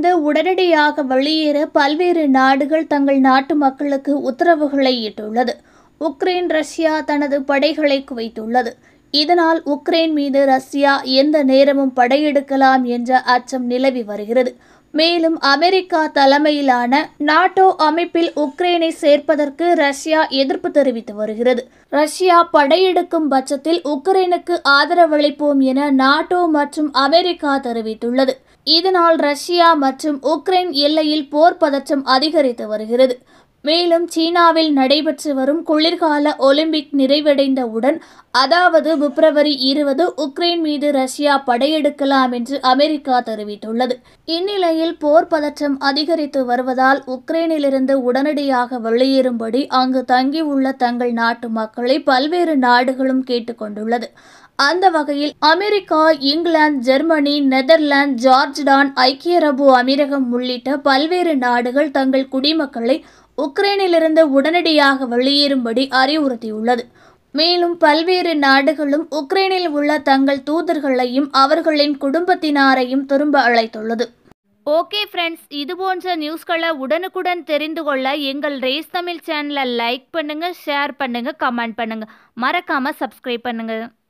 உக்ரைனிலிருந்து உடனடியாக வெளியேற பல்வேறு நாடுகள் தங்கள் நாட்டு மக்களுக்கு உத்தரவுகளை இட்டுள்ளது உக்ரைன் ரஷ்யா தனது படைகளை குவைத்துள்ளது இதனால் உக்ரைன் மீது ரஷ்யா எந்த நேரமும் படையெடுக்கலாம் என்ற அச்சம் நிலவி வருகிறது மேலும் அமெரிக்கா தலைமையிலான நாட்டோ அமைப்பில் உக்ரைனை சேர்ப்பதற்கு ரஷ்யா எதிர்ப்பு தெரிவித்து வருகிறது ரஷ்யா படையெடுக்கும் பட்சத்தில் உக்ரைனுக்கு ஆதரவளிப்போம் என நாட்டோ மற்றும் அமெரிக்கா தெரிவித்துள்ளது இதனால் ரஷ்யா மற்றும் உக்ரைன் எல்லையில் போர் பதற்றம் அதிகரித்து வருகிறது மேலும் சீனாவில் நடைபெற்று வரும் குளிர்கால ஒலிம்பிக் நிறைவடைந்தவுடன் அதாவது பிப்ரவரி இருபது உக்ரைன் மீது ரஷ்யா படையெடுக்கலாம் என்று அமெரிக்கா தெரிவித்துள்ளது இந்நிலையில் போர் பதற்றம் அதிகரித்து வருவதால் உக்ரைனிலிருந்து உடனடியாக வெளியேறும்படி அங்கு தங்கியுள்ள தங்கள் நாட்டு மக்களை பல்வேறு நாடுகளும் கேட்டுக்கொண்டுள்ளது அந்த வகையில் அமெரிக்கா இங்கிலாந்து ஜெர்மனி நெதர்லாந்து ஜார்ஜ்டான் ஐக்கிய அரபு அமீரகம் உள்ளிட்ட பல்வேறு நாடுகள் தங்கள் குடிமக்களை உக்ரைனிலிருந்து உடனடியாக வெளியேறும்படி அறிவுறுத்தியுள்ளது மேலும் பல்வேறு நாடுகளும் உக்ரைனில் உள்ள தங்கள் தூதர்களையும் அவர்களின் குடும்பத்தினாரையும் திரும்ப அழைத்துள்ளது ஓகே ஃப்ரெண்ட்ஸ் இது போன்ற நியூஸ்களை உடனுக்குடன் தெரிந்து கொள்ள எங்கள் ரேஸ் தமிழ் சேனலை லைக் பண்ணுங்க ஷேர் பண்ணுங்க கமெண்ட் பண்ணுங்க மறக்காம சப்ஸ்கிரைப் பண்ணுங்க